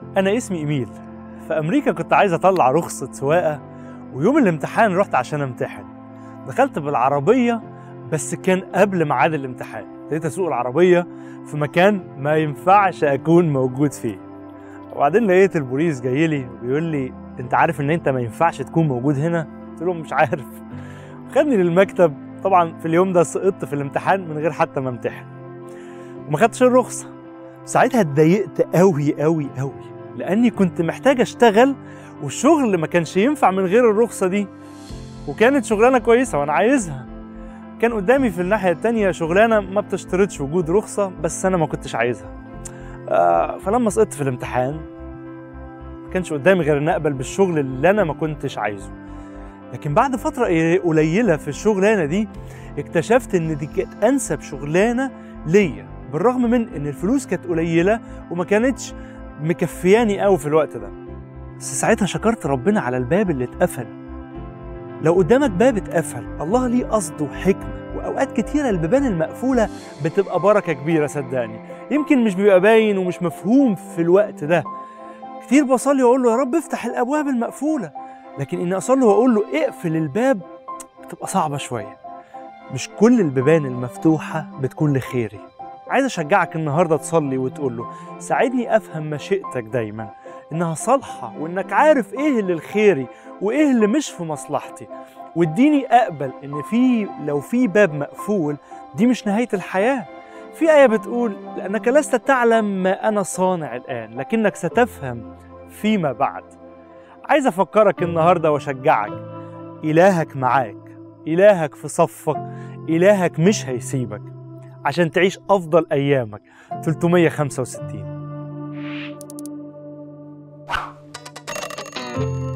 أنا اسمي إيميل في أمريكا كنت عايز أطلع رخصة سواقة ويوم الامتحان رحت عشان أمتحن دخلت بالعربية بس كان قبل ميعاد الامتحان ابتديت أسوق العربية في مكان ما ينفعش أكون موجود فيه وبعدين لقيت البوليس جاي لي وبيقول لي أنت عارف إن أنت ما ينفعش تكون موجود هنا؟ قلت له مش عارف خدني للمكتب طبعا في اليوم ده سقطت في الامتحان من غير حتى ما امتحن وما خدتش الرخصة ساعتها اتضايقت قوي قوي قوي لاني كنت محتاج اشتغل والشغل ما كانش ينفع من غير الرخصه دي وكانت شغلانه كويسه وانا عايزها كان قدامي في الناحيه التانية شغلانه ما بتشترطش وجود رخصه بس انا ما كنتش عايزها آه فلما سقطت في الامتحان ما كانش قدامي غير ان اقبل بالشغل اللي انا ما كنتش عايزه لكن بعد فتره قليله في الشغلانه دي اكتشفت ان دي كانت انسب شغلانه ليا بالرغم من ان الفلوس كانت قليله وما كانتش مكفياني قوي في الوقت ده بس ساعتها شكرت ربنا على الباب اللي اتقفل لو قدامك باب اتقفل الله ليه قصد وحكمة وأوقات كتيرة البيبان المقفولة بتبقى بركة كبيرة صدقني يمكن مش بيبقى باين ومش مفهوم في الوقت ده كتير بصلي وأقول له يا رب افتح الأبواب المقفولة لكن إني أصلي وأقول له اقفل الباب بتبقى صعبة شوية مش كل البيبان المفتوحة بتكون لخيري عايز اشجعك النهارده تصلي وتقول له ساعدني افهم مشيئتك دايما انها صالحه وانك عارف ايه اللي لخيري وايه اللي مش في مصلحتي واديني اقبل ان في لو في باب مقفول دي مش نهايه الحياه في ايه بتقول لانك لست تعلم ما انا صانع الان لكنك ستفهم فيما بعد عايز افكرك النهارده واشجعك الهك معاك الهك في صفك الهك مش هيسيبك عشان تعيش افضل ايامك 365